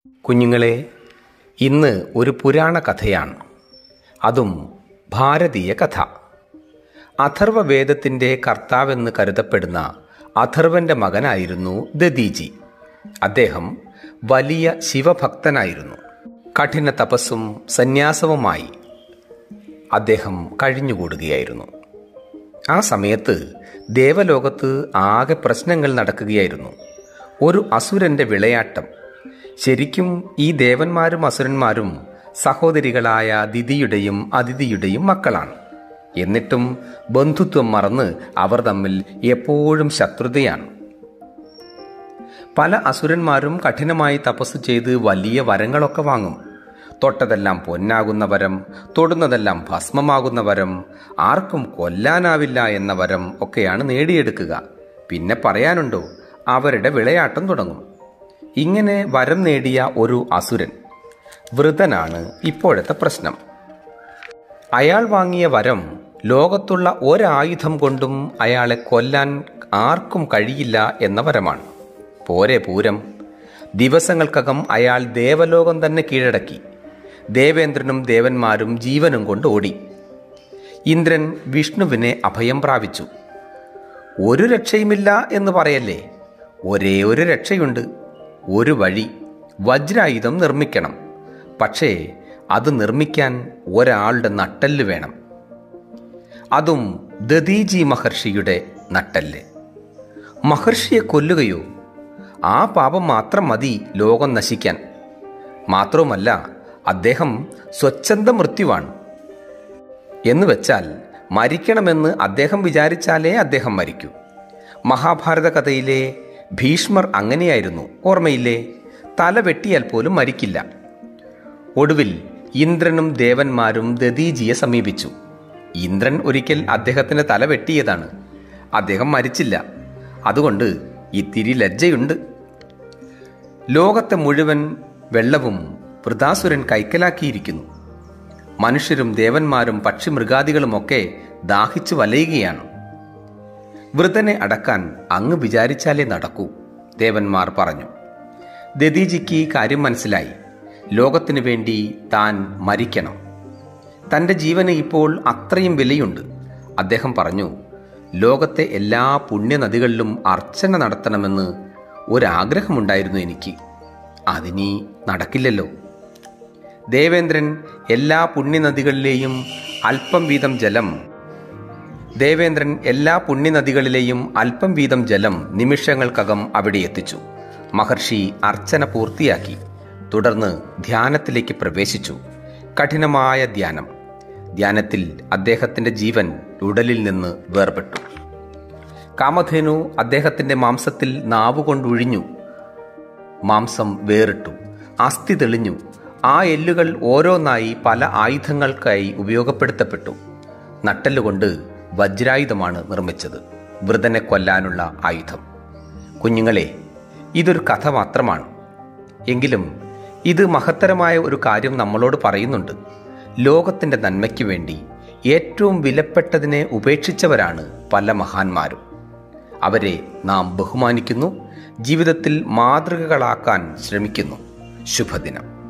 കുഞ്ഞുങ്ങളെ ഇന്ന് ഒരു പുരാണ കഥയാണ് അതും ഭാരതീയ കഥ അഥർവവേദത്തിൻ്റെ കർത്താവെന്ന് കരുതപ്പെടുന്ന അഥർവന്റെ മകനായിരുന്നു ദദീജി അദ്ദേഹം വലിയ ശിവഭക്തനായിരുന്നു കഠിന തപസ്സും സന്യാസവുമായി അദ്ദേഹം കഴിഞ്ഞുകൂടുകയായിരുന്നു ആ സമയത്ത് ദേവലോകത്ത് ആകെ പ്രശ്നങ്ങൾ നടക്കുകയായിരുന്നു ഒരു അസുരന്റെ വിളയാട്ടം ശരിക്കും ഈ ദേവന്മാരും അസുരന്മാരും സഹോദരികളായ ദിതിയുടെയും അതിഥിയുടെയും മക്കളാണ് എന്നിട്ടും ബന്ധുത്വം മറന്ന് അവർ തമ്മിൽ എപ്പോഴും ശത്രുതയാണ് പല അസുരന്മാരും കഠിനമായി തപസ് ചെയ്ത് വലിയ വരങ്ങളൊക്കെ വാങ്ങും തൊട്ടതെല്ലാം പൊന്നാകുന്ന വരം തൊടുന്നതെല്ലാം ഭസ്മമാകുന്ന വരം ആർക്കും കൊല്ലാനാവില്ല എന്ന വരം ഒക്കെയാണ് നേടിയെടുക്കുക പിന്നെ പറയാനുണ്ടോ അവരുടെ വിളയാട്ടം തുടങ്ങും ഇങ്ങനെ വരം നേടിയ ഒരു അസുരൻ വൃതനാണ് ഇപ്പോഴത്തെ പ്രശ്നം അയാൾ വാങ്ങിയ വരം ലോകത്തുള്ള ഒരായുധം കൊണ്ടും അയാളെ കൊല്ലാൻ ആർക്കും കഴിയില്ല എന്ന വരമാണ് പോരെ പൂരം ദിവസങ്ങൾക്കകം അയാൾ ദേവലോകം തന്നെ കീഴടക്കി ദേവേന്ദ്രനും ദേവന്മാരും ജീവനും കൊണ്ട് ഓടി ഇന്ദ്രൻ വിഷ്ണുവിനെ അഭയം പ്രാപിച്ചു ഒരു രക്ഷയുമില്ല എന്ന് പറയല്ലേ ഒരേ ഒരു രക്ഷയുണ്ട് ഒരു വഴി വജ്രായുധം നിർമ്മിക്കണം പക്ഷേ അത് നിർമ്മിക്കാൻ ഒരാളുടെ നട്ടല് വേണം അതും ദദീജി മഹർഷിയുടെ നട്ടല് മഹർഷിയെ കൊല്ലുകയോ ആ പാപം മാത്രം മതി ലോകം നശിക്കാൻ മാത്രവുമല്ല അദ്ദേഹം സ്വച്ഛന്ത മൃത്യുവാണ് എന്ന് വെച്ചാൽ മരിക്കണമെന്ന് അദ്ദേഹം വിചാരിച്ചാലേ അദ്ദേഹം മരിക്കൂ മഹാഭാരത കഥയിലെ ഭീഷ്മർ അങ്ങനെയായിരുന്നു ഓർമ്മയില്ലേ തല വെട്ടിയാൽ പോലും മരിക്കില്ല ഒടുവിൽ ഇന്ദ്രനും ദേവന്മാരും ദദീജിയെ സമീപിച്ചു ഇന്ദ്രൻ ഒരിക്കൽ അദ്ദേഹത്തിന്റെ തല വെട്ടിയതാണ് അദ്ദേഹം മരിച്ചില്ല അതുകൊണ്ട് ഇത്തിരി ലജ്ജയുണ്ട് ലോകത്തെ മുഴുവൻ വെള്ളവും വൃതാസുരൻ കൈക്കലാക്കിയിരിക്കുന്നു മനുഷ്യരും ദേവന്മാരും പക്ഷിമൃഗാദികളുമൊക്കെ ദാഹിച്ചു വലയുകയാണ് വൃതനെ അടക്കാൻ അങ്ങ് വിചാരിച്ചാലേ നടക്കൂ ദേവന്മാർ പറഞ്ഞു ദദീജിക്ക് കാര്യം മനസ്സിലായി ലോകത്തിനു വേണ്ടി താൻ മരിക്കണം തൻ്റെ ജീവന് ഇപ്പോൾ അത്രയും വിലയുണ്ട് അദ്ദേഹം പറഞ്ഞു ലോകത്തെ എല്ലാ പുണ്യനദികളിലും അർച്ചന നടത്തണമെന്ന് ഒരാഗ്രഹമുണ്ടായിരുന്നു എനിക്ക് അതിനി നടക്കില്ലല്ലോ ദേവേന്ദ്രൻ എല്ലാ പുണ്യനദികളിലെയും അല്പം വീതം ജലം ദേവേന്ദ്രൻ എല്ലാ പുണ്യനദികളിലെയും അല്പം വീതം ജലം നിമിഷങ്ങൾക്കകം അവിടെ എത്തിച്ചു മഹർഷി അർച്ചന പൂർത്തിയാക്കി തുടർന്ന് ധ്യാനത്തിലേക്ക് പ്രവേശിച്ചു കഠിനമായ ധ്യാനം ധ്യാനത്തിൽ അദ്ദേഹത്തിന്റെ ജീവൻ ഉടലിൽ നിന്ന് വേർപെട്ടു കാമധേനു അദ്ദേഹത്തിന്റെ മാംസത്തിൽ നാവുകൊണ്ടൊഴിഞ്ഞു മാംസം വേറിട്ടു അസ്ഥി തെളിഞ്ഞു ആ എല്ലുകൾ ഓരോന്നായി പല ആയുധങ്ങൾക്കായി ഉപയോഗപ്പെടുത്തപ്പെട്ടു നട്ടല്ലുകൊണ്ട് വജ്രായുധമാണ് നിർമ്മിച്ചത് വൃതനെ കൊല്ലാനുള്ള ആയുധം കുഞ്ഞുങ്ങളെ ഇതൊരു കഥ മാത്രമാണ് എങ്കിലും ഇത് മഹത്തരമായ ഒരു കാര്യം നമ്മളോട് പറയുന്നുണ്ട് ലോകത്തിൻ്റെ നന്മയ്ക്ക് വേണ്ടി ഏറ്റവും വിലപ്പെട്ടതിനെ ഉപേക്ഷിച്ചവരാണ് പല മഹാന്മാരും അവരെ നാം ബഹുമാനിക്കുന്നു ജീവിതത്തിൽ മാതൃകകളാക്കാൻ ശ്രമിക്കുന്നു ശുഭദിനം